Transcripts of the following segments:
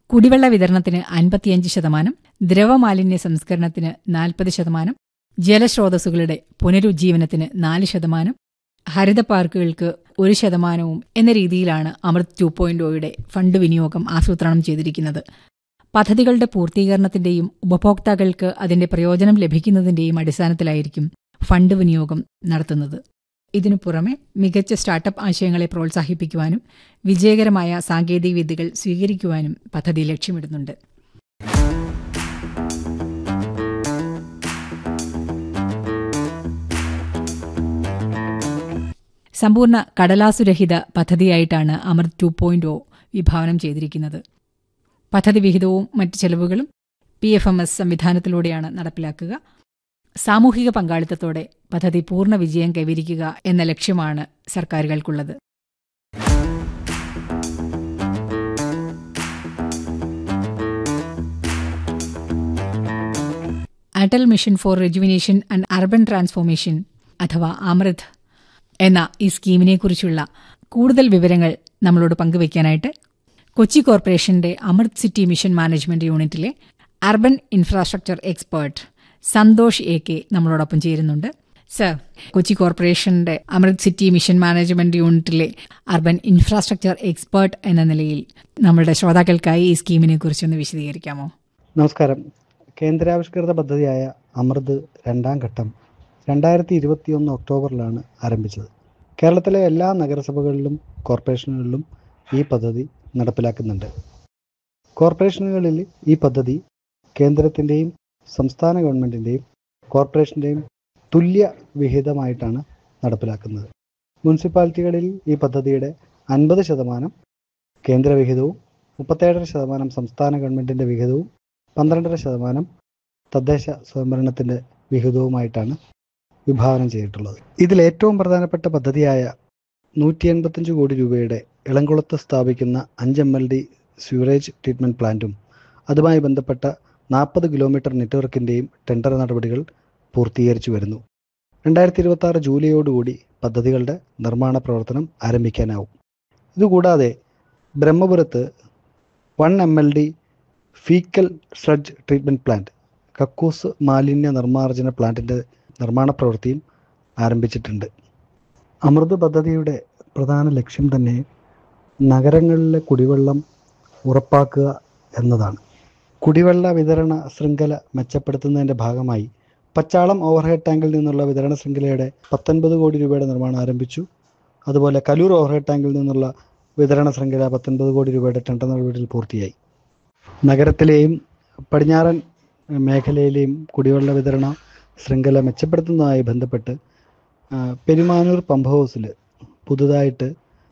കുടിവെള്ള വിതരണത്തിന് അൻപത്തിയഞ്ച് ശതമാനം ദ്രവമാലിന്യ സംസ്കരണത്തിന് നാൽപ്പത് ശതമാനം ജലസ്രോതസ്സുകളുടെ പുനരുജ്ജീവനത്തിന് നാല് ശതമാനം ഹരിത പാർക്കുകൾക്ക് ഒരു ശതമാനവും എന്ന രീതിയിലാണ് അമൃത് ടു പോയിന്റ് ഒയുടെ ഫണ്ട് വിനിയോഗം ആസൂത്രണം ചെയ്തിരിക്കുന്നത് പദ്ധതികളുടെ പൂർത്തീകരണത്തിന്റെയും ഉപഭോക്താക്കൾക്ക് അതിന്റെ പ്രയോജനം ലഭിക്കുന്നതിന്റെയും അടിസ്ഥാനത്തിലായിരിക്കും ഫണ്ട് വിനിയോഗം നടത്തുന്നത് ഇതിനു പുറമെ മികച്ച സ്റ്റാർട്ടപ്പ് ആശയങ്ങളെ പ്രോത്സാഹിപ്പിക്കുവാനും വിജയകരമായ സാങ്കേതിക വിദ്യകൾ സ്വീകരിക്കുവാനും പദ്ധതി ലക്ഷ്യമിടുന്നുണ്ട് സമ്പൂർണ്ണ കടലാസുരഹിത പദ്ധതിയായിട്ടാണ് അമൃത് ടു പോയിന്റ് ഒ വിഭാവനം ചെയ്തിരിക്കുന്നത് പദ്ധതി വിഹിതവും മറ്റ് ചെലവുകളും പി എഫ് എം എസ് സംവിധാനത്തിലൂടെയാണ് നടപ്പിലാക്കുക സാമൂഹിക പങ്കാളിത്തത്തോടെ പദ്ധതി പൂർണ്ണ വിജയം കൈവരിക്കുക എന്ന ലക്ഷ്യമാണ് സർക്കാരുകൾക്കുള്ളത് Atal mission for rejuvenation and urban transformation അഥവാ അമൃത് എന്ന ഈ സ്കീമിനെക്കുറിച്ചുള്ള കൂടുതൽ വിവരങ്ങൾ നമ്മളോട് പങ്കുവയ്ക്കാനായിട്ട് കൊച്ചി കോർപ്പറേഷന്റെ അമൃത് സിറ്റി മിഷൻ മാനേജ്മെന്റ് യൂണിറ്റിലെ urban infrastructure expert Santhosh A K നമ്മളോടൊപ്പം ചേരുന്നുണ്ട് സർ കൊച്ചി കോർപ്പറേഷന്റെ അമൃത് സിറ്റി മിഷൻ മാനേജ്മെന്റ് യൂണിറ്റിലെ അർബൻ ഇൻഫ്രാസ്ട്രക്ചർ എക്സ്പേർട്ട് എന്ന നിലയിൽ നമ്മളുടെ ശ്രോതാക്കൾക്കായി ഈ സ്കീമിനെ കുറിച്ചൊന്ന് വിശദീകരിക്കാമോ നമസ്കാരം കേന്ദ്രാവിഷ്കൃത പദ്ധതിയായ അമൃത് രണ്ടാം ഘട്ടം രണ്ടായിരത്തി ഇരുപത്തിയൊന്ന് ഒക്ടോബറിലാണ് ആരംഭിച്ചത് കേരളത്തിലെ എല്ലാ നഗരസഭകളിലും കോർപ്പറേഷനുകളിലും ഈ പദ്ധതി നടപ്പിലാക്കുന്നുണ്ട് കോർപ്പറേഷനുകളിൽ ഈ പദ്ധതി കേന്ദ്രത്തിൻ്റെയും സംസ്ഥാന ഗവൺമെൻറ്റിൻ്റെയും കോർപ്പറേഷൻ്റെയും തുല്യ വിഹിതമായിട്ടാണ് നടപ്പിലാക്കുന്നത് മുനിസിപ്പാലിറ്റികളിൽ ഈ പദ്ധതിയുടെ അൻപത് ശതമാനം കേന്ദ്ര വിഹിതവും മുപ്പത്തേഴര ശതമാനം സംസ്ഥാന ഗവൺമെൻറ്റിൻ്റെ വിഹിതവും പന്ത്രണ്ടര ശതമാനം തദ്ദേശ സ്വയംഭരണത്തിൻ്റെ വിഹിതവുമായിട്ടാണ് വിഭാവനം ചെയ്തിട്ടുള്ളത് ഇതിൽ ഏറ്റവും പ്രധാനപ്പെട്ട പദ്ധതിയായ നൂറ്റി എൺപത്തഞ്ച് കോടി രൂപയുടെ ഇളംകുളത്ത് സ്ഥാപിക്കുന്ന അഞ്ച് എം എൽ ഡി സ്യൂറേജ് ട്രീറ്റ്മെൻറ്റ് പ്ലാന്റും അതുമായി ബന്ധപ്പെട്ട നാൽപ്പത് കിലോമീറ്റർ നെറ്റ്വർക്കിൻ്റെയും ടെൻഡർ നടപടികൾ പൂർത്തീകരിച്ചു വരുന്നു രണ്ടായിരത്തി ഇരുപത്തി ആറ് ജൂലൈയോടുകൂടി പദ്ധതികളുടെ നിർമ്മാണ പ്രവർത്തനം ആരംഭിക്കാനാവും ഇതുകൂടാതെ ബ്രഹ്മപുരത്ത് one M L D faecal sludge treatment plant കക്കൂസ് മാലിന്യ നിർമ്മാർജ്ജന പ്ലാന്റിൻ്റെ നിർമ്മാണ പ്രവൃത്തിയും ആരംഭിച്ചിട്ടുണ്ട് അമൃത് പദ്ധതിയുടെ പ്രധാന ലക്ഷ്യം തന്നെ നഗരങ്ങളിലെ കുടിവെള്ളം ഉറപ്പാക്കുക എന്നതാണ് കുടിവെള്ള വിതരണ ശൃംഖല മെച്ചപ്പെടുത്തുന്നതിൻ്റെ ഭാഗമായി പച്ചാളം ഓവർഹെഡ് ടാങ്കിൽ നിന്നുള്ള വിതരണ ശൃംഖലയുടെ പത്തൊൻപത് കോടി രൂപയുടെ നിർമ്മാണം ആരംഭിച്ചു അതുപോലെ കലൂർ ഓവർഹെഡ് ടാങ്കിൽ നിന്നുള്ള വിതരണ ശൃംഖല പത്തൊൻപത് കോടി രൂപയുടെ ടെൻഡർ നടപടിയിൽ പൂർത്തിയായി നഗരത്തിലെയും പടിഞ്ഞാറൻ മേഖലയിലെയും കുടിവെള്ള വിതരണ ശൃംഖല മെച്ചപ്പെടുത്തുന്നതുമായി ബന്ധപ്പെട്ട് പെരുമാനൂർ പമ്പ് ഹൗസിൽ പുതുതായിട്ട്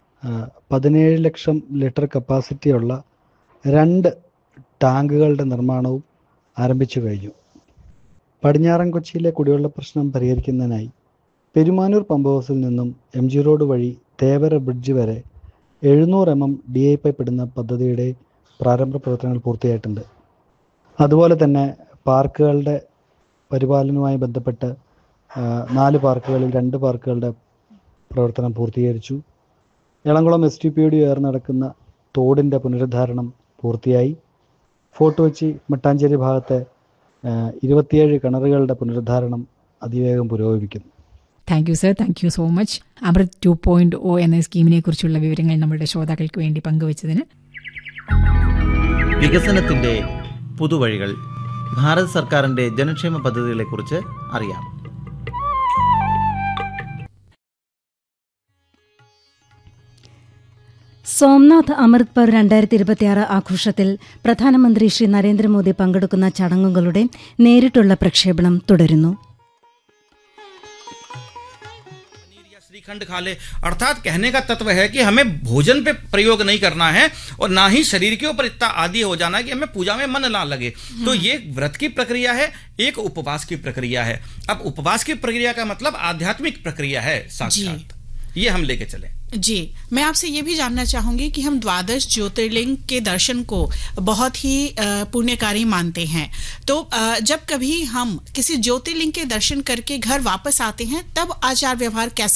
പതിനേഴ് ലക്ഷം ലിറ്റർ കപ്പാസിറ്റിയുള്ള രണ്ട് ടാങ്കുകളുടെ നിർമ്മാണവും ആരംഭിച്ചു കഴിഞ്ഞു പടിഞ്ഞാറൻ കൊച്ചിയിലെ കുടിവെള്ള പ്രശ്നം പരിഹരിക്കുന്നതിനായി പെരുമാനൂർ പമ്പ് ഹൗസിൽ നിന്നും എം ജി റോഡ് വഴി തേവര ബ്രിഡ്ജ് വരെ എഴുന്നൂറ് M M D I pipe ഇടുന്ന പദ്ധതിയുടെ പ്രാരംഭ പ്രവർത്തനങ്ങൾ പൂർത്തിയായിട്ടുണ്ട് അതുപോലെ തന്നെ പാർക്കുകളുടെ പരിപാലനവുമായി ബന്ധപ്പെട്ട് നാല് പാർക്കുകളിൽ രണ്ട് പാർക്കുകളുടെ പ്രവർത്തനം പൂർത്തീകരിച്ചു എളംകുളം എസ് ടി പിയോട് ചേർന്ന് നടക്കുന്ന തോടിൻ്റെ പുനരുദ്ധാരണം പൂർത്തിയായി ഫോർട്ട് കൊച്ചി മട്ടാഞ്ചേരി ഭാഗത്തെ ഇരുപത്തിയേഴ് കിണറുകളുടെ പുനരുദ്ധാരണം അതിവേഗം പുരോഗമിക്കുന്നു thank you sir thank you so much Amrut two point O എന്ന സ്കീമിനെ കുറിച്ചുള്ള വിവരങ്ങൾ നമ്മുടെ ശ്രോതാക്കൾക്ക് വേണ്ടി പങ്കുവച്ചതിന് വികസനത്തിന്റെ പുതുവഴികൾ ഭാരത സർക്കാരിന്റെ ജനക്ഷേമ പദ്ധതികളെക്കുറിച്ച് അറിയാം സോംനാഥ് അമൃത് പർ രണ്ടായിരത്തി ഇരുപത്തിയാറ് ആഘോഷത്തിൽ പ്രധാനമന്ത്രി ശ്രീ നരേന്ദ്രമോദി പങ്കെടുക്കുന്ന ചടങ്ങുകളുടെ നേരിട്ടുള്ള പ്രക്ഷേപണം തുടരുന്നു श्रीखंड खा ले अर्थात कहने का तत्व है कि हमें भोजन पे प्रयोग नहीं करना है और ना ही शरीर के ऊपर इतना आदि हो जाना है कि हमें पूजा में मन ना लगे तो ये व्रत की प्रक्रिया है एक उपवास की प्रक्रिया है अब उपवास की प्रक्रिया का मतलब आध्यात्मिक प्रक्रिया है साक्षात ये हम लेके चले जी मैं आपसे ये भी जानना चाहूंगी कि हम द्वादश ज्योतिर्लिंग के दर्शन को बहुत ही पुण्यकारी मानते हैं तो जब कभी हम किसी ज्योतिर्लिंग के दर्शन करके घर वापस आते हैं तब आचार व्यवहार कैसे